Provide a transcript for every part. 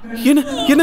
என்ன என்ன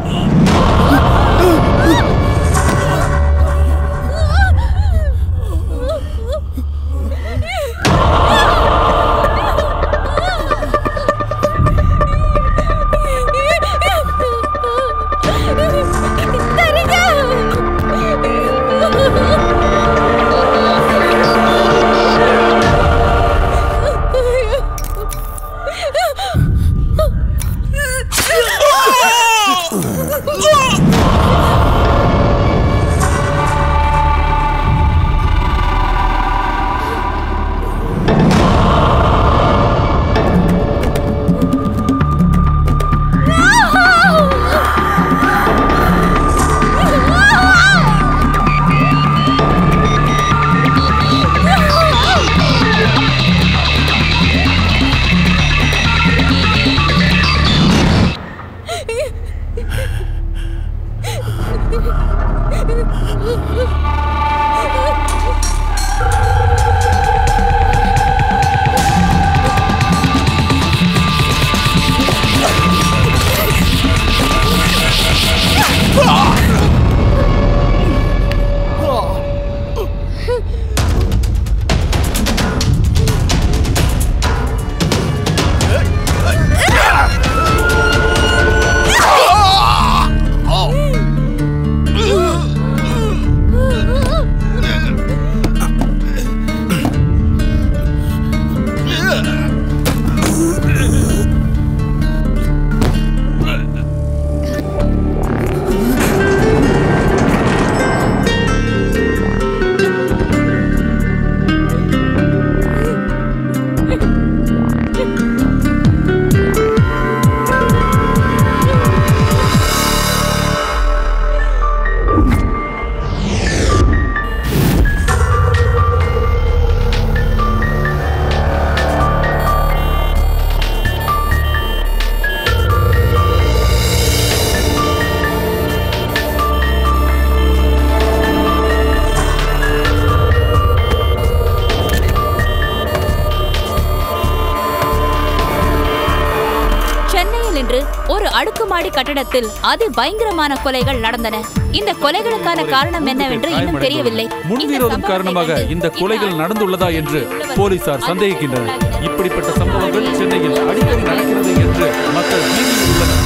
சென்னையில் இன்று ஒரு அடுக்குமாடி கட்டடத்தில் அதி பயங்கரமான கொலைகள் நடந்தன இந்த கொலைகளுக்கான காரணம் என்னவென்று இன்னும் தெரியவில்லை முன்விரோதம் காரணமாக இந்த கொலைகள் நடந்துள்ளதா என்று போலீசார் சந்தேகிக்கின்றனர் இப்படிப்பட்ட சம்பவங்கள் சென்னையில் அடிக்கடி நடக்கிறது என்று மக்கள் பீதியில் உள்ளனர்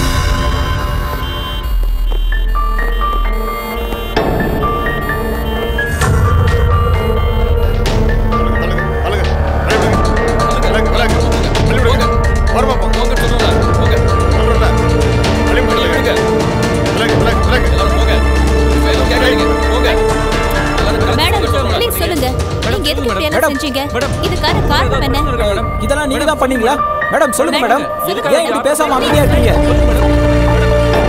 மேடம் ப்ளீஸ் சொல்லுங்க நீங்க எதுக்கு இப்படி எல்லாம் செஞ்சீங்க இதுக்கான காரணம் என்ன இதெல்லாம் நீங்க தான் பண்ணீங்களா மேடம் சொல்லுங்க மேடம், மேடம் சொல்லுங்க ஏன் இப்படி மேடம். பேசாம அமைதியா இருக்கீங்க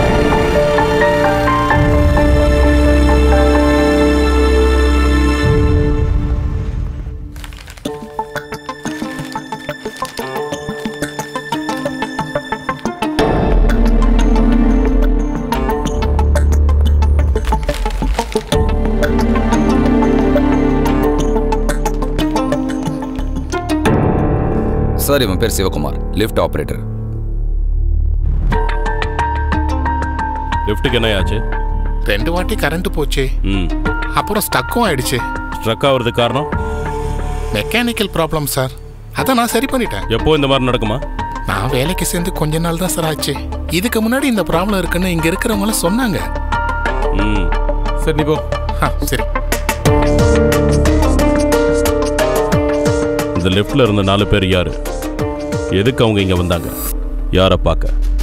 சார் இவன் பேர் சிவகுமார் லிஃப்ட் ஆபரேட்டர் லிஃப்ட்டுக்கு என்ன ஆச்சு ரெண்டு வாட்டி கரண்ட் போச்சு ம் அப்புறம் ஸ்டக்கும் ஆயிடுச்சு ஸ்ட்ரக் ஆகிறதுக்கு காரணம் மெக்கானிக்கல் ப்ராப்ளம் சார் அதை நான் சரி பண்ணிட்டேன் எப்போ இந்த மாதிரி நடக்குமா நான் வேலைக்கு சேர்ந்து கொஞ்ச நாள் தான் சார் ஆச்சு இதுக்கு முன்னாடி இந்த ப்ராப்ளம் இருக்குன்னு இங்க இருக்கிறவங்களும் சொன்னாங்க ம் சரி நீ போ ஆ, சரி இந்த லிஃப்ட்ல இருந்த நாலு பேர் யாரு எதுக்கு அவங்க இங்க வந்தாங்க யாரை பார்க்க